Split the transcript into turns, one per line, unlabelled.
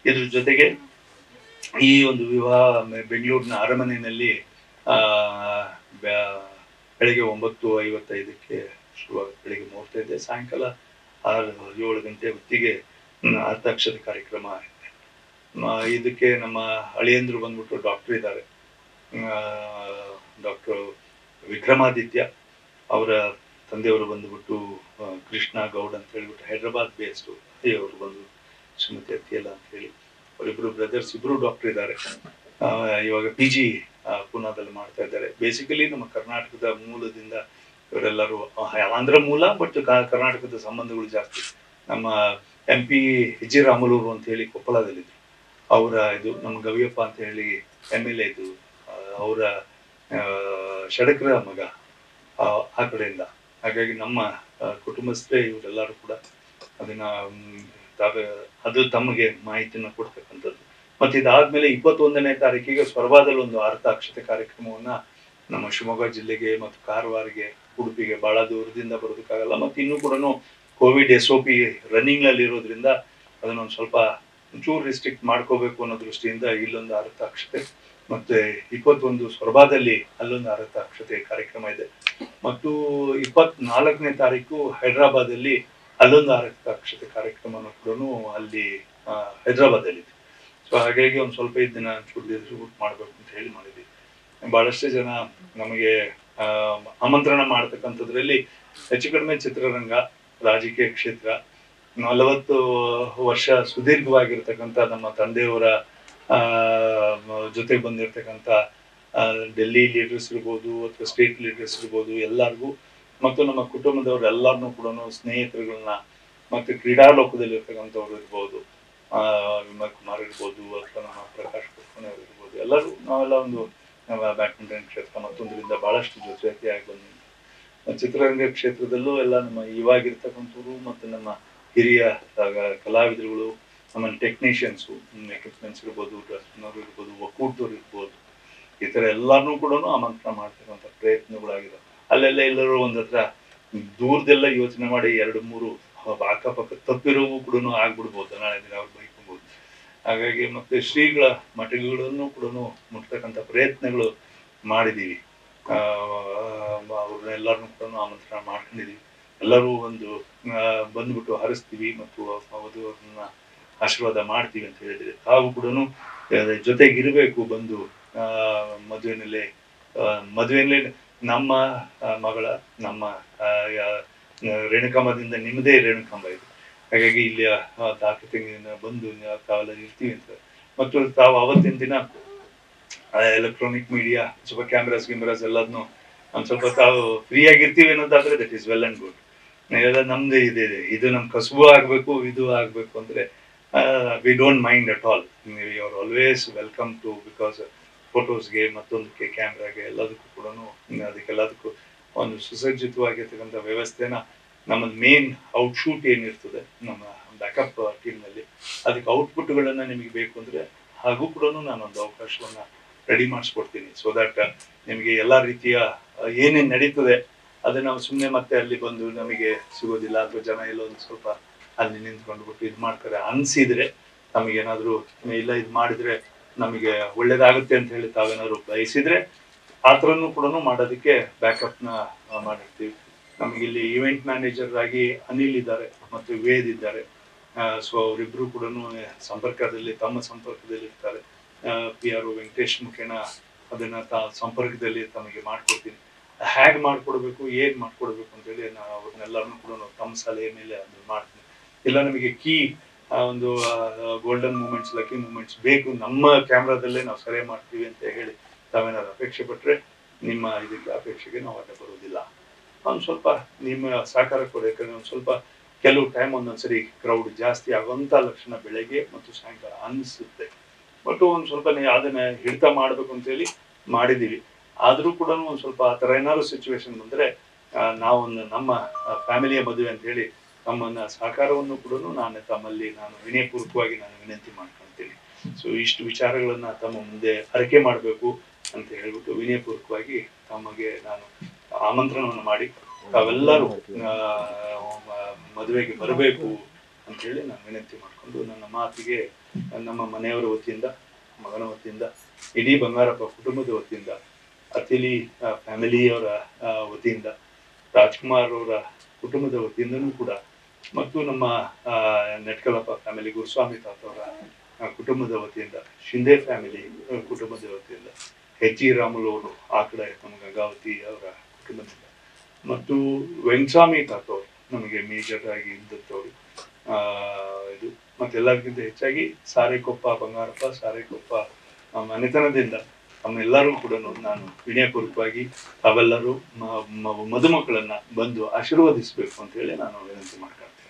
ಇದ್ರ ಜೊತೆಗೆ ಈ ಒಂದು ವಿವಾಹ ಮ- ಬೆಂಗಳೂರಿನ ಅರಮನೆಯಲ್ಲಿ ಆ ಬ್ಯಾ- ಬೆಳಗ್ಗೆ ಒಂಬತ್ತು ಐವತ್ತೈದಕ್ಕೆ ಶುರುವಾಗುತ್ತೆ ಬೆಳಿಗ್ಗೆ ಮುಹೂರ್ತ ಇದೆ ಸಾಯಂಕಾಲ ಆರು ಏಳು ಗಂಟೆ ಹೊತ್ತಿಗೆ ಹ್ಮ್, ಹಸ್ತಾಕ್ಷರ ಕಾರ್ಯಕ್ರಮ ಇದೆ ಮ- ಇದಕ್ಕೆ ನಮ್ಮ ಅಳಿಯಂದ್ರು ಬಂದ್ಬಿಟ್ಟು ಡಾಕ್ಟರ್ ಇದ್ದಾರೆ ಡಾಕ್ಟರ್ ವಿಕ್ರಮಾದಿತ್ಯ ಅವರ ತಂದೆಯವರು ಬಂದ್ಬಿಟ್ಟು ಆ, ಕೃಷ್ಣ ಗೌಡ್ ಅಂತ ಹೇಳ್ಬಿಟ್ಟು ಹೈದ್ರಾಬಾದ್ ಬೇಸ್ಡು ಅವರು ಬಂದು ಶ್ರೀಮತಿ ಅತ್ತಿಯಲ್ಲ ಅಂತ ಹೇಳಿ ಅವರಿಬ್ರು ಬ್ರದರ್ಸ್ ಇಬ್ರು ಡಾಕ್ಟರ್ ಇದ್ದಾರೆ ಆ, ಇವಾಗ ಪಿ ಜಿ ಪೂನಾದಲ್ಲಿ ಮಾಡ್ತಾ ಇದ್ದಾರೆ ಬೇಸಿಕಲಿ ನಮ್ಮ ಕರ್ನಾಟಕದ ಮೂಲದಿಂದ ಇವರೆಲ್ಲರೂ ಆ, ಆಂಧ್ರ ಮೂಲ ಬಟ್ ಕರ್ನಾಟಕದ ಸಂಬಂಧಗಳು ಜಾಸ್ತಿ ನಮ್ಮ ಎಂ ಪಿ ಹೆಜಿ ರಾಮಲೂರು ಅಂತ ಹೇಳಿ ಕೊಪ್ಪಳದಲ್ಲಿದ್ರು ಅವರ ಇದು ನಮ್ಮ ಗವಿಯಪ್ಪ ಅಂತ ಹೇಳಿ ಎಮ್ ಎಲ್ ಎ ಇದು ಅವರ ಷಡಕರ ಮಗ ಆ ಆ ಕಡೆಯಿಂದ ಹಾಗಾಗಿ ನಮ್ಮ ಆ, ಕುಟುಂಬಸ್ಥರೇ ಇವರೆಲ್ಲರೂ ಕೂಡ ಅದನ್ನ ಮ್, ತಾವೇ ಅದು ತಮಗೆ ಮಾಹಿತಿಯನ್ನು ಕೊಡ್ತಕ್ಕಂಥದ್ದು ಮತ್ತೆ ಇದಾದ್ಮೇಲೆ ಇಪ್ಪತ್ತೊಂದನೇ ತಾರೀಕಿಗೆ ಸ್ವರ್ಭಾದಲ್ಲಿ ಒಂದು ಅರ್ಥಾಕ್ಷತೆ ಕಾರ್ಯಕ್ರಮವನ್ನ ನಮ್ಮ ಶಿವಮೊಗ್ಗ ಜಿಲ್ಲೆಗೆ ಮತ್ತು ಕಾರವಾರಿಗೆ ಉಡುಪಿಗೆ ಬಹಳ ದೂರದಿಂದ ಬರೋದಕ್ಕಾಗಲ್ಲ ಮತ್ತೆ ಇನ್ನೂ ಕೂಡ Covid S O P running ನಲ್ಲಿ ಇರೋದ್ರಿಂದ ಅದನ್ನೊಂದು ಸ್ವಲ್ಪ ಒಂಚೂರು ರಿಸ್ಟ್ರಿಕ್ಟ್ ಮಾಡ್ಕೋಬೇಕು ಅನ್ನೋ ದೃಷ್ಟಿಯಿಂದ ಇಲ್ಲೊಂದು ಅರ್ಥಾಕ್ಷತೆ ಮತ್ತೆ ಇಪ್ಪತ್ತೊಂದು ಸೊರಬಾದಲ್ಲಿ ಅಲ್ಲೊಂದು ಅರ್ಥಾಕ್ಷತೆ ಕಾರ್ಯಕ್ರಮ ಇದೆ ಮತ್ತು ಇಪ್ಪತ್ನಾಲ್ಕನೇ ತಾರೀಕು ಹೈದರಾಬಾದಲ್ಲಿ ಅಲ್ಲೊಂದು ಅರ್ಥಾಕ್ಷತೆ ಕಾರ್ಯಕ್ರಮನೂ ಕೂಡ ಅಲ್ಲಿ ಆ, ಹೈದರಾಬಾದಲ್ಲಿ ಸೊ ಹಾಗಾಗಿ ಒಂದು ಸ್ವಲ್ಪ ಇದನ್ನ ಚೂರು ಡಿಸ್ಟ್ರಿಬ್ಯೂಟ್ ಮಾಡ್ಬೇಕು ಅಂತ ಹೇಳಿ ಮಾಡಿದ್ವಿ ಬಹಳಷ್ಟು ಜನ ನಮಗೆ ಆ, ಆಮಂತ್ರಣ ಮಾಡ್ತಕ್ಕಂಥದ್ರಲ್ಲಿ ಹೆಚ್ಚು ಕಡಿಮೆ ಚಿತ್ರರಂಗ ರಾಜಕೀಯ ಕ್ಷೇತ್ರ ನಲವತ್ತು ವರ್ಷ ಸುದೀರ್ಘವಾಗಿರ್ತಕ್ಕಂಥ ನಮ್ಮ ತಂದೆಯವರ ಆ ಮ- ಜೊತೆಗೆ ಬಂದಿರತಕ್ಕಂಥ ಡೆಲ್ಲಿ ಲೀಡರ್ಸ್ ಇರ್ಬೋದು ಅಥವಾ ಸ್ಟೇಟ್ ಲೀಡರ್ಸ್ ಇರ್ಬೋದು ಎಲ್ಲರಿಗೂ ಮತ್ತು ನಮ್ಮ ಕುಟುಂಬದವ್ರು ಎಲ್ಲರನ್ನೂ ಕೂಡ ಸ್ನೇಹಿತರುಗಳನ್ನ ಮತ್ತು ಕ್ರೀಡಾ ಲೋಕದಲ್ಲಿ ಇರ್ತಕ್ಕಂಥವ್ರು ಇರ್ಬೋದು ಆ, ವಿಮಲ್ ಕುಮಾರ್ ಇರ್ಬೋದು ಅಥವಾ ನಮ್ಮ ಪ್ರಕಾಶ್ ಪುಷ್ಪಣಿ ಅವರು ಇರ್ಬೋದು ಎಲ್ಲರೂ ನಾವೆಲ್ಲ ಒಂದು ನಮ್ಮ ಬ್ಯಾಡ್ಮಿಂಟನ್ ಕ್ಷೇತ್ರ ಮತ್ತೊಂದರಿಂದ ಬಹಳಷ್ಟು ಜೊತೆಯಾಗಿ ಬಂದಿದ್ದೀವಿ ಚಿತ್ರರಂಗ ಕ್ಷೇತ್ರದಲ್ಲೂ ಎಲ್ಲ ನಮ್ಮ ಇವಾಗಿರ್ತಕ್ಕಂಥವ್ರು ಮತ್ತು ನಮ್ಮ ಹಿರಿಯ ಆ, ಕಲಾವಿದರುಗಳು ನಮ್ಮ ಟೆಕ್ನಿಷಿಯನ್ಸು ಎಕ್ವಿಪ್ಮೆಂಟ್ಸ್ ಇರ್ಬೋದು ಡ್ರೆಸ್ನವ್ರು ಇರ್ಬೋದು ಒಕ್ಕೂಟದವ್ರು ಇರ್ಬೋದು ಈ ಥರ ಎಲ್ಲರನ್ನೂ ಕೂಡ ಆಮಂತ್ರಣ ಮಾಡ್ತಕ್ಕಂಥ ಪ್ರಯತ್ನಗಳಾಗಿದೆ ಅಲ್ಲೆಲ್ಲ ಎಲ್ಲರೂ ಒಂದ್ ಹತ್ರ ದೂರದೆಲ್ಲ ಯೋಚನೆ ಮಾಡಿ ಎರಡು ಮೂರು ಅಕ್ಕಪಕ್ಕ ತಪ್ಪಿರೋವು ಕೂಡ ಆಗ್ಬಿಡ್ಬೋದು ನಾಳೆ ದಿನ ಅವ್ರು ಬೈಕೊಬೋದು ಹಾಗಾಗಿ ಮತ್ತೆ ಶ್ರೀಗಳ ಮಠಗಳನ್ನು ಕೂಡ ಮುಟ್ತಕ್ಕಂಥ ಪ್ರಯತ್ನಗಳು ಮಾಡಿದೀವಿ ಆ, ಅವ್ರನ್ನೆಲ್ಲರನ್ನೂ ಕೂಡ ಆಮಂತ್ರಣ ಮಾಡ್ಕೊಂಡಿದೀವಿ ಎಲ್ಲರೂ ಒಂದು ಆ, ಬಂದ್ಬಿಟ್ಟು ಹರಿಸ್ತೀವಿ ಮತ್ತು ಅವರನ್ನ ಆಶೀರ್ವಾದ ಮಾಡ್ತೀವಿ ಅಂತ ಹೇಳಿದ್ರೆ ತಾವು ಕೂಡ ಜೊತೆಗಿರ್ಬೇಕು ಬಂದು ಆ ಮದುವೆನಲ್ಲಿ ಆ, ಮದುವೆಯಲ್ಲಿ ನಮ್ಮ ಆ, ಮಗಳ ನಮ್ಮ ಆ, ಯಾ- ರೇಣುಕಾಂಬದಿಂದ ನಿಮ್ಮದೇ ರೇಣುಕಾಂಬ ಇದು ಹಾಗಾಗಿ ಇಲ್ಲಿ ತಾಕತಿಂಗಿನ ಬಂದು ನಾವು ತಾವೆಲ್ಲ ಇರ್ತೀವಿ ಅಂತ ಮತ್ತು ತಾವು ಅವತ್ತಿನ ದಿನ ಎಲೆಕ್ಟ್ರಾನಿಕ್ ಮೀಡಿಯಾ ಸ್ವಲ್ಪ ಕ್ಯಾಮ್ರಾಸ್ ಗಿಮ್ರಾಸ್ ಎಲ್ಲದನ್ನು ಒಂದ್ ಸ್ವಲ್ಪ ತಾವು ಫ್ರೀ ಆಗಿರ್ತೀವಿ ಅನ್ನೋದಾದ್ರೆ that is well and good ಎಲ್ಲ ನಮ್ದು ಇದೆ ಇದು ನಮ್ ಕಸುಬು ಆಗ್ಬೇಕು ಇದು ಆಗ್ಬೇಕು ಅಂದ್ರೆ we don't mind at all you are always welcome to because ಫೋಟೋಸ್ಗೆ ಮತ್ತೊಂದಕ್ಕೆ ಕ್ಯಾಮ್ರಾಗೆ ಎಲ್ಲದಕ್ಕೂ ಕೂಡ ಅದಕ್ಕೆಲ್ಲದಕ್ಕೂ ಒಂದು ಸುಸಜ್ಜಿತವಾಗಿರ್ತಕ್ಕಂಥ ವ್ಯವಸ್ಥೆನ ನಮ್ಮ ಮೇನ್ ಔಟ್ಶೂಟ್ ಏನಿರ್ತದೆ ನಮ್ಮ ಬ್ಯಾಕಪ್ ಟೀಮ್ನಲ್ಲಿ ಅದಕ್ಕೆ ಔಟ್ಪುಟ್ಗಳನ್ನ ನಿಮಗೆ ಬೇಕು ಅಂದ್ರೆ ಹಾಗೂ ಕೂಡ ನಾನೊಂದು ಅವಕಾಶವನ್ನ ರೆಡಿ ಮಾಡಿಸ್ಕೊಡ್ತೀನಿ ಸೊ ದಟ್ ನಿಮಗೆ ಎಲ್ಲಾ ರೀತಿಯ ಆ, ಏನೇನ್ ನಡೀತದೆ ಅದನ್ನ ನಾವು ಸುಮ್ಮನೆ ಮತ್ತೆ ಅಲ್ಲಿ ಬಂದು ನಮಗೆ ಸಿಗೋದಿಲ್ಲ ಅಥವಾ ಜನ ಎಲ್ಲೋ ಒಂದು ಸ್ವಲ್ಪ ಅಲ್ಲಿ ನಿಂತ್ಕೊಂಡು ಬಿಟ್ಟು ಇದು ಮಾಡ್ತಾರೆ ಅನ್ಸಿದ್ರೆ ನಮಗೇನಾದ್ರೂ ಇಲ್ಲ ಇದು ಮಾಡಿದ್ರೆ ನಮಗೆ ಒಳ್ಳೇದಾಗುತ್ತೆ ಅಂತ ಹೇಳಿ ತಾವೇನಾದ್ರು ಬಯಸಿದ್ರೆ ಆ ಥರನೂ ಕೂಡ ಮಾಡೋದಕ್ಕೆ ಬ್ಯಾಕಪ್ನ ಮಾಡಿರ್ತೀವಿ ನಮಗೆ ಇಲ್ಲಿ ಇವೆಂಟ್ ಮ್ಯಾನೇಜರ್ ಆಗಿ ಅನಿಲ್ ಇದ್ದಾರೆ ಮತ್ತು ವೇದ್ ಇದ್ದಾರೆ ಸೊ ಅವರಿಬ್ರು ಕೂಡ ಸಂಪರ್ಕದಲ್ಲಿ ತಮ್ಮ ಸಂಪರ್ಕದಲ್ಲಿ ಇರ್ತಾರೆ ಪಿ ಆರ್ ವೆಂಕಟೇಶ್ ಮುಖೇನ ಅದನ್ನ ತಾ ಸಂಪರ್ಕದಲ್ಲಿ ತಮಗೆ ಮಾಡ್ಕೊಡ್ತೀನಿ ಹೇಗ್ ಮಾಡ್ಕೊಡ್ಬೇಕು ಏನ್ ಮಾಡ್ಕೊಡ್ಬೇಕು ಅಂತೇಳಿ ನಾವು ಅವ್ರನ್ನೆಲ್ಲರನ್ನೂ ಕೂಡ ತಮ್ಮ ಸಲಹೆ ಮೇಲೆ ಅದನ್ನ ಮಾಡ್ತೀನಿ ಇಲ್ಲ ನಮಗೆ ಕೀ ಒಂದು ಗೋಲ್ಡನ್ ಮೂಮೆಂಟ್ಸ್ ಲಕ್ಕಿ ಮೂಮೆಂಟ್ಸ್ ಬೇಕು ನಮ್ಮ ಕ್ಯಾಮ್ರಾದಲ್ಲೇ ನಾವು ಸೆರೆ ಮಾಡ್ತೀವಿ ಅಂತ ಹೇಳಿ ತಾವೇನಾದ್ರು ಅಪೇಕ್ಷೆ ಪಟ್ರೆ ನಿಮ್ಮ ಇದಕ್ಕೆ ಅಪೇಕ್ಷೆಗೆ ನಾವು ಅಡ್ಡ ಬರೋದಿಲ್ಲ ಒಂದು ಸ್ವಲ್ಪ ನಿಮ್ಮ ಸಹಕಾರ ಕೊಡಿ ಯಾಕಂದ್ರೆ ಒಂದು ಸ್ವಲ್ಪ ಕೆಲವು ಟೈಮ್ ಒಂದೊಂದ್ಸರಿ ಕ್ರೌಡ್ ಜಾಸ್ತಿ ಆಗುವಂತ ಲಕ್ಷಣ ಬೆಳಗ್ಗೆ ಮತ್ತು ಸಾಯಂಕಾಲ ಅನಿಸುತ್ತೆ ಬಟ್ ಒಂದು ಸ್ವಲ್ಪ ನೀವು ಅದನ್ನ ಹಿಡಿತ ಮಾಡ್ಬೇಕು ಅಂತೇಳಿ ಮಾಡಿದೀವಿ ಆದ್ರೂ ಕೂಡ ಒಂದು ಸ್ವಲ್ಪ ಆ ಥರ ಏನಾದ್ರು ಸಿಚುವೇಶನ್ ಬಂದ್ರೆ ಆ, ನಾವೊಂದು ನಮ್ಮ ಫ್ಯಾಮಿಲಿಯ ಮದುವೆ ಅಂತ ಹೇಳಿ ತಮ್ಮನ್ನ ಸಹಕಾರವನ್ನು ಕೂಡ ನಾನು ತಮ್ಮಲ್ಲಿ ನಾನು ವಿನಯಪೂರ್ವಕವಾಗಿ ನಾನು ವಿನಂತಿ ಮಾಡ್ಕೊಳ್ತೀನಿ ಸೊ ಇಷ್ಟು ವಿಚಾರಗಳನ್ನ ತಮ್ಮ ಮುಂದೆ ಅರಕೆ ಮಾಡಬೇಕು ಅಂತ ಹೇಳ್ಬಿಟ್ಟು ವಿನಯಪೂರ್ವಕವಾಗಿ ತಮಗೆ ನಾನು ಆಮಂತ್ರಣವನ್ನು ಮಾಡಿ ತಾವೆಲ್ಲರೂ ಆ, ಮ- ಮದುವೆಗೆ ಬರಬೇಕು ಅಂತ ಹೇಳಿ ನಾನು ವಿನಂತಿ ಮಾಡ್ಕೊಂಡು ನನ್ನ ಮಾತಿಗೆ ನಮ್ಮ ಮನೆಯವರ ವತಿಯಿಂದ ಮಗನ ವತಿಯಿಂದ ಇಡೀ ಬಂಗಾರಪ್ಪ ಕುಟುಂಬದ ವತಿಯಿಂದ ಅತಿಲಿ ಫ್ಯಾಮಿಲಿಯವರ ವತಿಯಿಂದ ರಾಜ್ಕುಮಾರ್ ಅವರ ಕುಟುಂಬದ ವತಿಯಿಂದನೂ ಕೂಡ ಮತ್ತು ನಮ್ಮ ಆ, ನೆಟ್ಕಲಪ್ಪ ಫ್ಯಾಮಿಲಿ ಗುರುಸ್ವಾಮಿ ತಾತ ಅವರ ಆ, ಕುಟುಂಬದ ವತಿಯಿಂದ ಶಿಂದೆ ಫ್ಯಾಮಿಲಿ ಆ, ಕುಟುಂಬದ ವತಿಯಿಂದ ಎಚ್ ಜಿ ರಾಮುಲು ಅವರು ಆ ಕಡೆ ನಮ್ಮ ಗಂಗಾವತಿ ಅವರ ಕುಟುಂಬದಿಂದ ಮತ್ತು ವೆಂಕಸ್ವಾಮಿ ತಾತ ಅವರು ನಮಗೆ ಮೇಜರ್ ಆಗಿ ಇದ್ದವರು ಆ ಇದು ಮತ್ತೆಲ್ಲರಿಗಿಂತ ಹೆಚ್ಚಾಗಿ ಸಾರೆಕೊಪ್ಪ ಬಂಗಾರಪ್ಪ ಸಾರೆಕೊಪ್ಪ ಆ, ಮನೆತನದಿಂದ ತಮ್ಮೆಲ್ಲರೂ ಕೂಡ ನಾನು ವಿನಯಪೂರ್ವಕವಾಗಿ ತಾವೆಲ್ಲರೂ ಮ- ಮ- ಮದುಮಕ್ಕಳನ್ನ ಬಂದು ಆಶೀರ್ವದಿಸಬೇಕು ಅಂತ ಹೇಳಿ ನಾನು ವಿನಂತಿ ಮಾಡ್ಕೊಳ್ತೀನಿ